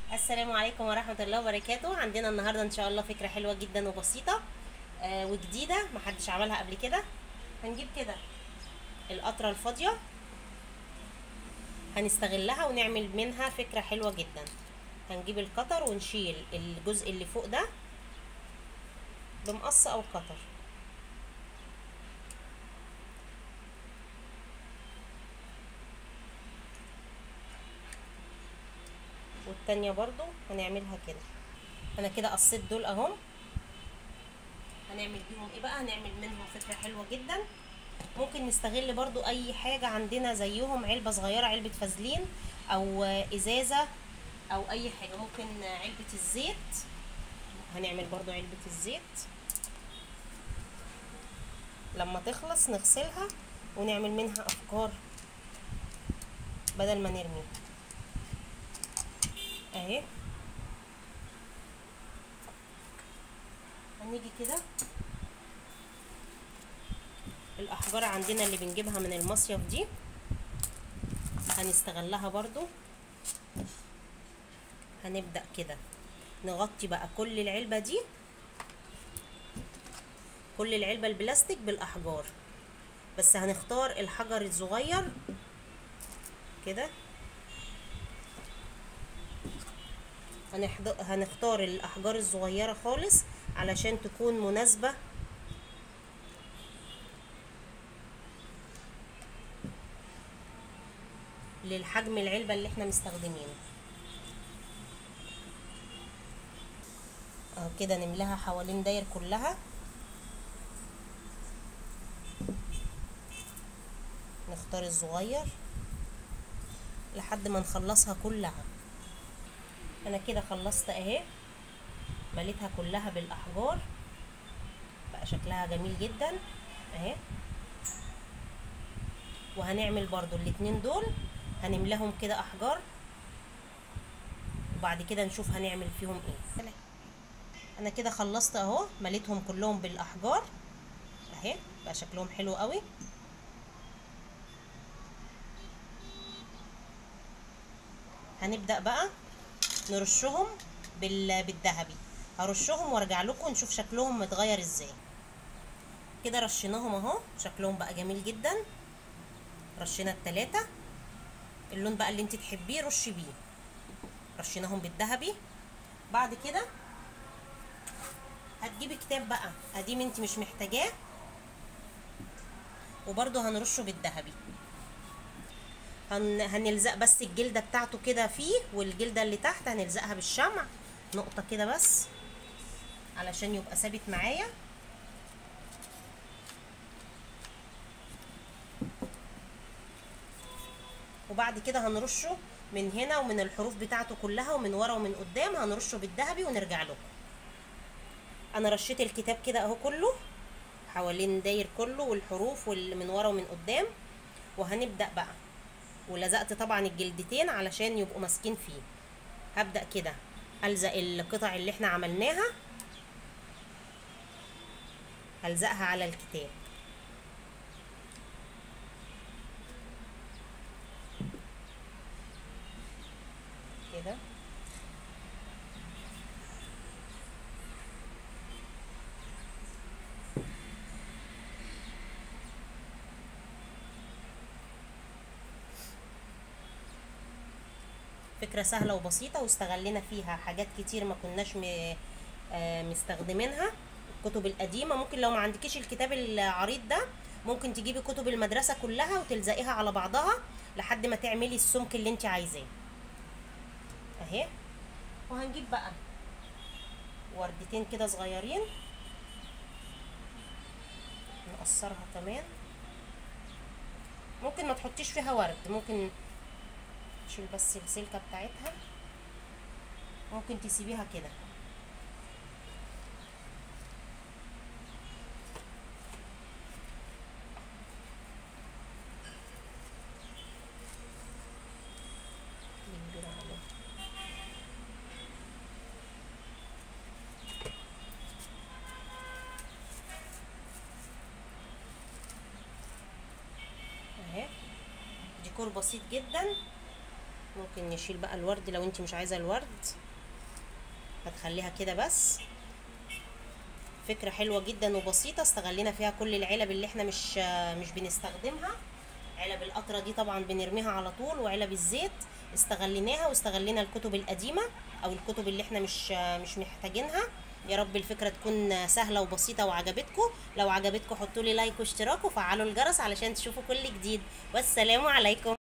السلام عليكم ورحمة الله وبركاته عندنا النهاردة ان شاء الله فكرة حلوة جدا وبسيطة آه وجديدة محدش عملها قبل كده هنجيب كده القطرة الفاضية هنستغلها ونعمل منها فكرة حلوة جدا هنجيب القطر ونشيل الجزء اللي فوق ده بمقص او قطر والتانية برضو هنعملها كده انا كده قصيت دول اهم هنعمل بيهم ايه بقى هنعمل منهم فكرة حلوة جدا ممكن نستغل برضو اي حاجة عندنا زيهم علبة صغيرة علبة فازلين او ازازة او اي حاجة ممكن علبة الزيت هنعمل برضو علبة الزيت لما تخلص نغسلها ونعمل منها افكار بدل ما نرمي اهي هنيجي كده الاحجار عندنا اللي بنجيبها من المصيف دي هنستغلها برضو هنبدأ كده نغطي بقى كل العلبة دي كل العلبة البلاستيك بالأحجار بس هنختار الحجر الصغير كده هنختار الأحجار الصغيرة خالص علشان تكون مناسبة للحجم العلبة اللي احنا مستخدمينه اهو كده نملاها حوالين داير كلها نختار الصغير لحد ما نخلصها كلها انا كده خلصت اهي مليتها كلها بالاحجار بقى شكلها جميل جدا اهي وهنعمل برضو الاتنين دول هنملاهم كده احجار وبعد كده نشوف هنعمل فيهم ايه انا كده خلصت اهو مليتهم كلهم بالاحجار اهي بقى شكلهم حلو قوي هنبدأ بقى نرشهم بالذهبي هرشهم وارجع لكم نشوف شكلهم متغير ازاي كده رشيناهم اهو شكلهم بقى جميل جدا رشينا التلاتة اللون بقى اللي انت تحبيه رشي بيه رشيناهم بالذهبي بعد كده هتجيبي كتاب بقى قديم انت مش محتاجاه وبرده هنرشه بالذهبي هن... هنلزق بس الجلدة بتاعته كده فيه والجلدة اللي تحت هنلزقها بالشمع نقطة كده بس علشان يبقى ثابت معايا وبعد كده هنرشه من هنا ومن الحروف بتاعته كلها ومن ورا ومن قدام هنرشه بالذهبي ونرجع لكم انا رشيت الكتاب كده اهو كله حوالين داير كله والحروف واللي من ورا ومن قدام وهنبدأ بقى ولزقت طبعا الجلدتين علشان يبقوا ماسكين فيه هبدأ كده ألزق القطع اللي احنا عملناها هلزقها على الكتاب كده فكرة سهلة وبسيطة واستغلنا فيها حاجات كتير ما كناش مستخدمينها الكتب القديمة ممكن لو ما عندكيش الكتاب العريض ده ممكن تجيبي كتب المدرسة كلها وتلزقيها على بعضها لحد ما تعملي السمك اللي انت عايزاه اهي وهنجيب بقى وردتين كده صغيرين نقصرها كمان ممكن ما تحطيش فيها ورد ممكن تشيل بس السلكة بتاعتها ممكن تسيبيها كده اهي ديكور بسيط جدا ممكن ممكن نشيل بقى الورد لو انت مش عايزه الورد هتخليها كده بس فكرة حلوة جدا وبسيطة استغلينا فيها كل العلب اللي احنا مش مش بنستخدمها علب القطرة دي طبعا بنرميها على طول وعلب الزيت استغليناها واستغلينا الكتب القديمة او الكتب اللي احنا مش مش محتاجينها يا رب الفكرة تكون سهلة وبسيطة وعجبتكم لو عجبتكم حطوا لي لايك واشتراك وفعلوا الجرس علشان تشوفوا كل جديد والسلام عليكم